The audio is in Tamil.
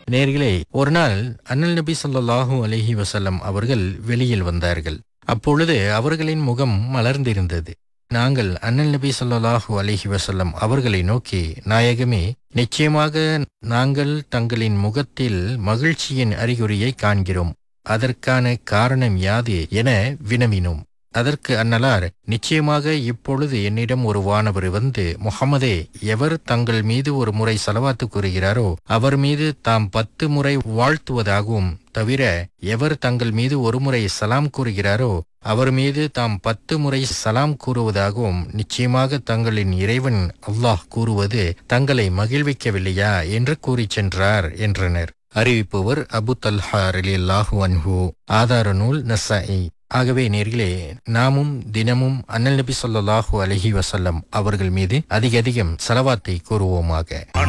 நேர்களே ஒரு நாள் அண்ணல் நபி ஸல்லல்லாஹு அலைஹி வஸல்லம் அவர்கள் வெளியில் வந்தார்கள் அப்பொழுது அவர்களின் முகம் மலர்ந்திருந்தது நாங்கள் அண்ணல் நபி ஸல்லல்லாஹு அலைஹி வஸல்லம் அவர்களை நோக்கி நாயகமே நிச்சயமாக நாங்கள் தங்களின் முகத்தில் மகிழ்ச்சியின் அறிகுறியை காண்கிறோம் அதற்கான காரணம் யாது என வினவினோம் அதற்கு அன்னலார் நிச்சயமாக இப்பொழுது என்னிடம் ஒரு வானவர் வந்து முகமதே எவர் தங்கள் மீது ஒரு முறை செலவாத்து கூறுகிறாரோ அவர் மீது தாம் பத்து முறை வாழ்த்துவதாகவும் தவிர எவர் தங்கள் மீது ஒரு முறை சலாம் கூறுகிறாரோ அவர் மீது தாம் பத்து முறை சலாம் கூறுவதாகவும் நிச்சயமாக தங்களின் இறைவன் அல்லாஹ் கூறுவது தங்களை மகிழ்விக்கவில்லையா என்று கூறிச் சென்றார் என்றனர் அறிவிப்பவர் அபு தல்ஹா ரலியல்லாஹு அன்ஹு ஆதார நூல் நசாயி ஆகவே நேர்களே நாமும் தினமும் அண்ணல் நபி ஸல்லல்லாஹு அலைஹி வஸல்லம் அவர்கள் மீது அதிக அதிகம் செலவாத்தை கூறுவோமாக